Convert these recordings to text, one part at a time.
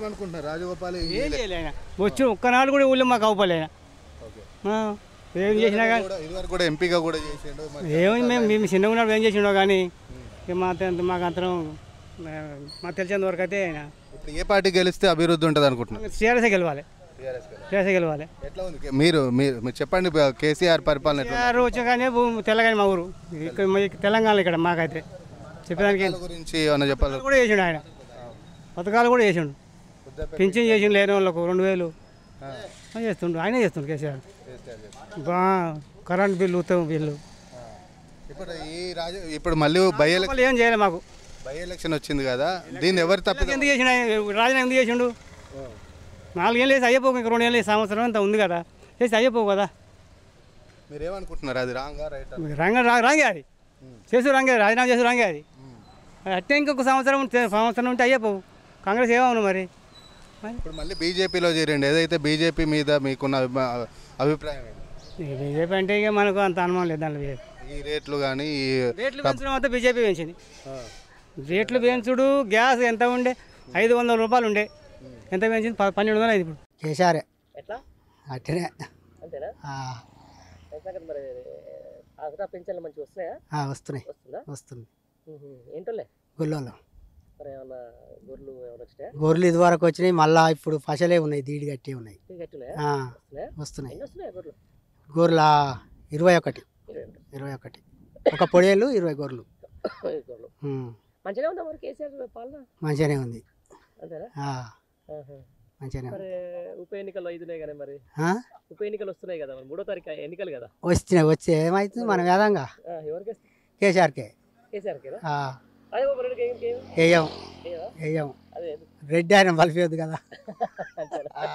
ఏమనుకుంటున్నారు రాజగోపాల్ ఈ ఏం చేయలే ఆయన వచ్చి ఒక్కనాడు కూడా ఊళ్ళో మాకు అవపలే ఆయన ఓకే. ఆ, ఏం చేసినా కానీ కూడా ఇదివరకు కూడా ఎంపీగా కూడా చేసిండు మరి ఏమి మేము మేము చిన్నగా ఉన్నప్పుడు ఏం చేసిండో కానీ ఇక మా అంత మాకు అంతరం ఆ, మాకు తెలిసినంత వరకు అయితే ఆయన ఇప్పుడు ఏ పార్టీ గెలిస్తే అభివృద్ధి ఉంటుంది అనుకుంటున్నారు టీఆర్ఎస్ఏ గెలవాలి టీఆర్ఎస్ఏ గెలవాలి ఎట్లా ఉంది మీరు మీరు మీరు చెప్పండి బ- కేసీఆర్ పరిపాలన ఎట్లా ఉంది? టీఆర్ వచ్చాకనే భూమి తెలంగాణ మా ఊరు ఇక్కడ మా తెలంగాణ ఇక్కడ మాకైతే చెప్పడానికి పథకాల గురించి ఏమన్నా చెప్పాలి కూడా చేసిండు ఆయన పథకాలు కూడా చేసిండు పింఛన్ చేసిండు లేని వాళ్ళకు రెండు వేలు ఆ, చేస్తుండు ఆయనే చేస్తుండు కేసీఆర్ బా కరెంట్ బిల్లు ఉత్తమ బిల్లు ఇప్పుడు ఈ రాజ ఇప్పుడు మళ్ళీ బై ఎలక్షన్ వాళ్ళు ఏం చేయలే మాకు బై ఎలక్షన్ వచ్చింది కదా దీన్ని ఎవరు తప్పి ఎందుకు చేసిండు ఆయన రాజీనామా ఎందుకు చేసిండు నాలుగేళ్ళు వేసి అయ్యపోకు ఇంక రెండు ఏళ్ళు వేసి సంవత్సరం అంతా ఉంది కదా చేసి అయ్యపోవు కదా మీరు ఏమనుకుంటున్నారు అది రాంగా రైట్ రంగ రా- రాంగే అది చేసు రంగే రాజీనామా చేసు రంగే అది అట్టే ఇంకొక సంవత్సరం ఉంటే- సంవత్సరం ఉంటే అయ్యపోవు కాంగ్రెస్ ఏమవును మరి మరి ఇప్పుడు మళ్ళీ బీజేపీలో చేరండి ఏదైతే బీజేపీ మీద మీకున్న అభిమా- అభిప్రాయం ఏంటి? ఇక బీజేపీ అంటే ఇక మనకు అంత అనుమానం లేదు దాంట్లో బీజేపీ. ఈ రేట్లు కానీ ఈ రేట్లు పెంచడం అంతా బీజేపీ పెంచింది రేట్లు పెంచుడు గ్యాస్ ఎంత ఉండే ఐదు వందల రూపాయలు ఉండే ఎంత పెంచింది ప- పన్నెండు వందలు అయింది ఇప్పుడు కేసారే ఎట్లా అట్టనే అంతేనా ఆ, అయితే మరి అసలు పెన్షన్లు మంచిగా వస్తున్నాయా ఆ, వస్తున్నాయి వస్తుందా వస్తుంది ఉహు. ఏంటోలే గుళ్ళలో మరి ఏమన్నా గొర్రెలు ఏమైనా వచ్చినాయా గొర్రెలు ఇది వరకు వచ్చినాయి మళ్ళా ఇప్పుడు పశలే ఉన్నాయి దీడి గట్టి ఉన్నాయి ఇవి గట్టున్నాయా ఆ, వస్తున్నాయా వస్తున్నాయి ఎన్ని వస్తున్నాయా గొర్రెలు గొర్రెల ఇరవై ఒకటి ఇరవై ఒకటి. ఇరవై ఒకటి ఒక పొడేళ్ళు ఇరవై గొర్రెలు ఈ గొర్రెలు ఉమ్, మంచిగానే ఉందా మరి కేసీఆర్ పాలన మంచిగానే ఉంది అంతేనా ఆ, ఆహా. మంచిగానే ఉంది మరి ఉప ఎన్నికలు ఐదున్నాయి కదా మరి ఆ? ఉప ఎన్నికలు వస్తున్నాయి కదా మరి మూడో తారీఖు ఎన్నికలు కదా వచ్చినాయి వచ్చి ఏమవుతుంది మన వేదంగా ఆ, ఎవరికి వేస్తారు? కేసీఆర్కే కేసీఆర్కేనా ఆ, అదే ఒక రెండు గేమ్ గేమ్ వేయం ఏవా? వేయం అదే రెడ్డి ఆయన బలిపోద్దు కదా అంతేనా ఆ,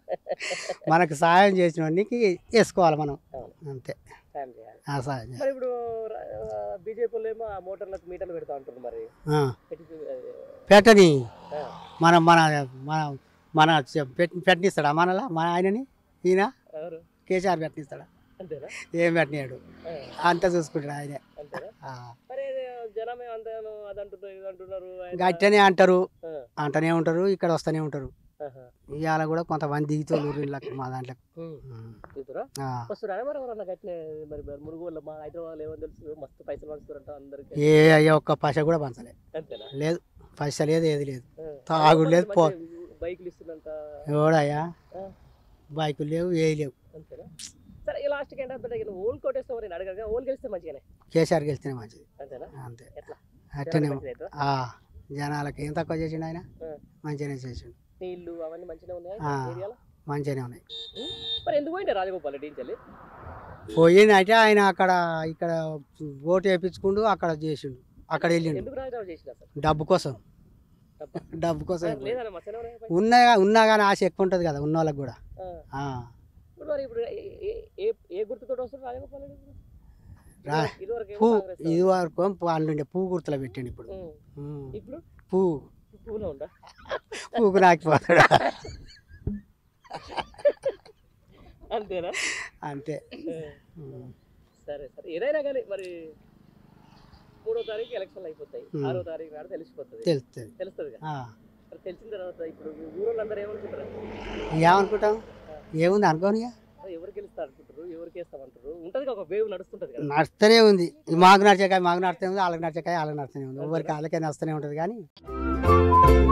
మనకు సాయం చేసిన వాడికి వేసుకోవాలి మనం అవును. అంతే సాయం చేయాలి ఆ సాయం చేయాలి. మరి ఇప్పుడు బీజేపీ వాళ్ళు ఏమో ఆ మోటార్లకు మీటర్లు పెడతా ఉంటారు మరి ఆ, పెట్టి అదే, పెట్టని ఆ, మన మన మన మన చె- పెట్- పెట్టనిస్తాడా మనలా మన ఆయనని ఈయన ఎవరు కేసీఆర్ పెట్టనిస్తాడా అంతేనా ఏం పెట్టనియాడు ఆ, అంతా చూసుకుంటాడు ఆయనే అంతేనా ఆ, మరి ఇది జనమే అంత అది అంటున్నారు ఇది అంటున్నారు ఆయన- గట్టనే అంటారు ఆ, అంటనే ఉంటారు ఇక్కడ వస్తూనే ఉంటారు ఆహా. ఇవాళ కూడా కొంతమంది దిగుతారు ఊరిళ్ళకి మా దాంట్లో ఉమ్. ఉమ్. చూతురా ఆ. వస్తురా మరి ఎవరన్నా గట్టినే మరి మరి మురుగు వల్ల మా హైదరాబాద్ ఏమో తెలుసు మస్తు పైసలు పంచుతారంట అందరికి ఏ అయ్యా ఒక్క పైస కూడా పంచలే అంతేనా లేదు పైస లేదు ఏది లేదు ఆ. తాగుడు లేదు పో మంచి బైక్లు ఇస్తుందంట ఎవడయ్యా ఆ, బైకులు లేవు ఏ లేవు అంతేనా సరే ఈ లాస్ట్కి ఏంటంటే ఓల్ కొట్టేస్తాం మరి అడగగా ఓల్ గెలిస్తే మంచిగానే కేసీఆర్ గెలిస్తేనే మంచిది అంతేనా అంతే ఎట్లా అట్టనే మంచిది అవుతుందా? ఆ, జనాలకి ఏం తక్కువ చేసిండు ఆయన ఆ. మంచిగానే చేసిండు నీళ్ళు అవన్నీ మంచిగా ఉన్నాయి ఆ. ఏరియాలో మంచిగానే ఉన్నాయి ఉమ్. మరి ఎందుకు పోయింటే రాజగోపాల్ రెడ్డి నుంచి వెళ్ళి పోయింది అయితే ఆయన అక్కడ ఇక్కడ ఓటు వేయించుకుంటూ అక్కడ చేసిండు అక్కడ వెళ్ళిండు ఎందుకు రాజీనామా చేసిన అసలు డబ్బు కోసం డబ్బా? డబ్బు కోసం లేదన్న మసలు ఉన్నాయి ఉన్నా ఉన్నా కానీ ఆశ ఎక్కువ ఉంటుంది కదా ఉన్న వాళ్ళకి కూడా ఆ. ఇప్పుడు మరి ఇప్పుడు ఏ- ఏ- ఏ ఏ గుర్తుతో వస్తారు రాజగోపాల్ రెడ్డి ఇప్పుడు? రా ఇదివరకు- ఇదివరకు ఏమో పూ కాంగ్రెస్ ఇది వరకు పండుండే పువ్వు గుర్తులో పెట్టిండు ఇప్పుడు ఉమ్. ఉమ్. ఇప్పుడు పువ్వు పూలో ఉందా పువ్వుకు నాకిపోతాడు అంతేనా అంతే ఆ. ఉమ్. సరే సరే ఏదైనా కానీ మరి మూడో తారీఖు ఎలక్షన్లు అయిపోతాయి ఉమ్. ఆరో తారీఖు నాడు తెలిసిపోతుంది తెలుస్తుంది తెలుస్తుంది ఆ. మరి తెలిసిన తర్వాత ఇప్పుడు ఊరోళ్ళందరూ ఏమనుకుంటారు ఏమనుకుంటాం ఏముంది అనుకోని ఇక. అరే ఎవరు గెలుస్తా అనుకుంటారు ఎవరికి వేస్తామంటారు ఉంటది ఒక వేవ్ నడుస్తుంటది కదా నడుస్తూనే ఉంది ఈ మాకు నడిచేకాయ మాకు నడుస్తూనే ఉంది వాళ్ళకి నడిచేకాయ వాళ్ళకి నడుస్తూనే ఉంది ఎవరికి వాళ్ళకే నడుస్తూనే ఉంటుంది కానీ